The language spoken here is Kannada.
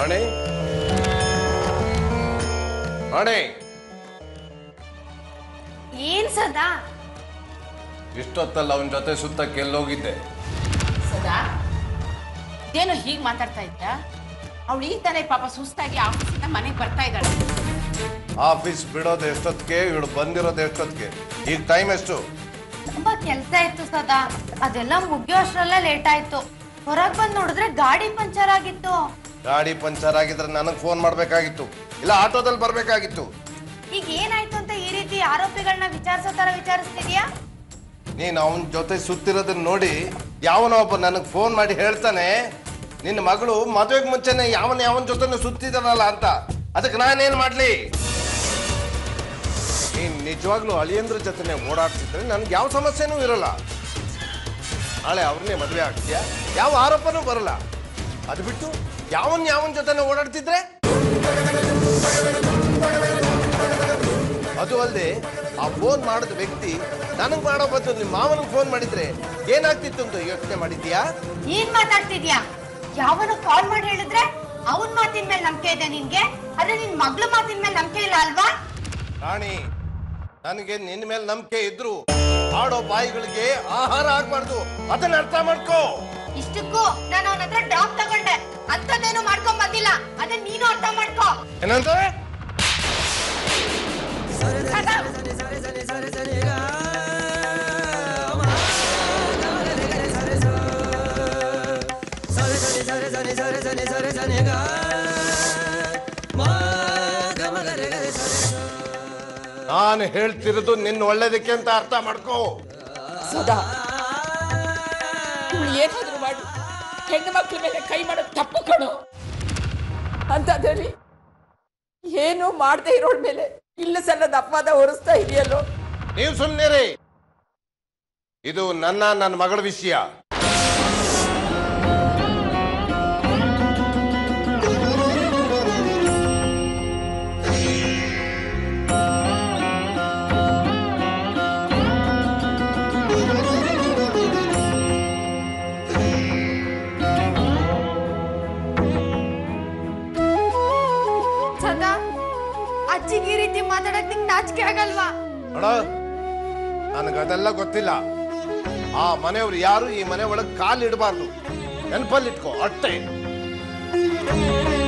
ರಾಣಿ ರಾಣಿ ಏನ್ ಸದಾ ಇಷ್ಟೊತ್ತಲ್ಲ ಅವನ ಜೊತೆ ಸುತ್ತಕ್ಕೆ ಎಲ್ಲೋಗಿದ್ದೆ ಸದಾ ಇದೇನೋ ಹೀಗೆ ಮಾತಾಡ್ತಾ ಇದ್ದ ಅವಳು ಈಗ ತಾನೇ ಪಾಪ ಸುಸ್ತಾಗಿ ಆಫೀಸಿಂದ ಮನೆಗೆ ಬರ್ತಾ ಇದ್ದಾಳೆ ಆಫೀಸ್ ಬಿಡೋದು ಎಷ್ಟೊತ್ತಿಗೆ ಇವಳು ಬಂದಿರೋದು ಎಷ್ಟೊತ್ತಿಗೆ ಈಗ ಟೈಮ್ ಎಷ್ಟು ತುಂಬಾ ಕೆಲ್ಸ ಇತ್ತು ಸದಾ ಅದೆಲ್ಲ ಮುಗಿಯೋ ಅಷ್ಟ್ರಲ್ಲ ಲೇಟ್ ಆಯ್ತು ಹೊರಗ್ ಬಂದ್ ನೋಡಿದ್ರೆ ಗಾಡಿ ಪಂಚರ್ ಆಗಿತ್ತು ಗಾಡಿ ಪಂಚರ್ ಆಗಿದ್ರೆ ನನಗೆ ಫೋನ್ ಮಾಡ್ಬೇಕಾಗಿತ್ತು ಇಲ್ಲ ಆಟೋದಲ್ಲಿ ಬರ್ಬೇಕಾಗಿತ್ತು ಈಗ ಏನಾಯ್ತು ಅಂತ ಈ ರೀತಿ ಆರೋಪಿಗಳನ್ನ ವಿಚಾರಿಸೋ ತರ ವಿಚಾರಿಸ್ತಿದ್ಯಾ ನೀನು ಅವನ ಜೊತೆ ಸುತ್ತಿರೋದನ್ನ ನೋಡಿ ಯಾವನೋ ಒಬ್ಬ ನನಗೆ ಫೋನ್ ಮಾಡಿ ಹೇಳ್ತಾನೆ ನಿನ್ನ ಮಗಳು ಮದುವೆಗೆ ಮುಂಚೆನೆ ಯಾವನ ಯಾವನ ಜೊತೆ ಸುತ್ತಿದಾನಲ್ಲ ಅಂತ ಅದಕ್ಕೆ ನಾನೇನ್ ಮಾಡ್ಲಿ ನೀನ್ ನಿಜವಾಗ್ಲೂ ಅಳಿಯಂದ್ರ ಜೊತೆನೆ ಓಡಾಡ್ತಿದ್ರೆ ನನ್ಗೆ ಯಾವ ಸಮಸ್ಯೆನೂ ಇರಲ್ಲ ನಾಳೆ ಅವ್ರನ್ನೇ ಮದುವೆ ಆಗ್ತೀಯ ಯಾವ ಆರೋಪನೂ ಬರಲ್ಲ ಅದು ಬಿಟ್ಟು ಯಾವನ್ ಯಾವನ್ ಜೊತೆನೆ ಓಡಾಡ್ತಿದ್ರೆ ಅದು ಅಲ್ಲದೆ ಆ ಫೋನ್ ಮಾಡಿದ ವ್ಯಕ್ತಿ ನನಗ್ ಮಾಡೋ ಬದಲು ನಿಮ್ಮ ಮಾವನಿಗೆ ಫೋನ್ ಮಾಡಿದ್ರೆ ಏನಾಗ್ತಿತ್ತು ಅಂತ ಯೋಚನೆ ಮಾಡಿದ್ಯಾ ಏನ್ ಮಾತಾಡ್ತಿದ್ಯಾ ಯಾವನು ಕಾಲ್ ಮಾಡಿ ಹೇಳಿದ್ರೆ ಅವನ್ ಮಾತಿನ ಮೇಲೆ ನಂಬಿಕೆ ಇದೆ ನಿನ್ಗೆ ಆದ್ರೆ ನಿನ್ ಮಗ್ಳು ಮಾತಿನ ಮೇಲೆ ನಂಬಿಕೆ ಇಲ್ಲ ಅಲ್ವಾ ರಾಣಿ ನನಗೆ ನಿನ್ನ ಮೇಲೆ ನಂಬಿಕೆ ಇದ್ರು ಆಡೋ ಬಾಯಿಗಳಿಗೆ ಆಹಾರ ಆಗ್ಬಾರ್ದು ಅದನ್ನ ಅರ್ಥ ಮಾಡ್ಕೋ ಇಷ್ಟಕ್ಕೂ ನಾನು ಅವನ ಹತ್ರ ಡ್ರಾಪ್ ತಗೊಂಡೆ ಅಂತದೇನು ಮಾಡ್ಕೊಂಡ್ ಬಂದಿಲ್ಲ ಅದನ್ನ ನೀನು ಅರ್ಥ ಮಾಡ್ಕೋ ಏನಂತಾರೆ ನಾನು ಹೇಳ್ತಿರೋದು ನಿನ್ನ ಒಳ್ಳೇದಕ್ಕೆ ಅಂತ ಅರ್ಥ ಮಾಡ್ಕೋ ಸದಾ ಇವಳು ಏನಾದ್ರೂ ಮಾಡು ಹೆಣ್ಣು ಮಕ್ಳ ಮೇಲೆ ಕೈ ಮಾಡೋದು ತಪ್ಪು ಕಣು ಅಂತದ್ರಲ್ಲಿ ಏನು ಮಾಡದೆ ಇರೋಳ ಮೇಲೆ ಇಲ್ಲ ಸಣ್ಣದ ಅಪವಾದ ಹೊರಿಸ್ತಾ ಇದೆಯಲ್ಲೋ ನೀವು ಸುಮ್ಮನಿರಿ ಇದು ನನ್ನ ನನ್ನ ಮಗಳ ವಿಷಯ ಸದಾ ಅಜ್ಜಿಗೆ ಈ ರೀತಿ ಮಾತಾಡಕ್ ನಿಂಗೆ ನಾಚಿಕೆ ಆಗಲ್ವಾ ನೋಡ ನನಗದೆಲ್ಲ ಗೊತ್ತಿಲ್ಲ ಆ ಮನೆಯವ್ರು ಯಾರು ಈ ಮನೆ ಒಳಗೆ ಕಾಲು ಇಡಬಾರ್ದು ನೆನಪಲ್ಲಿಟ್ಕೋ ಅಟ್ಟೆ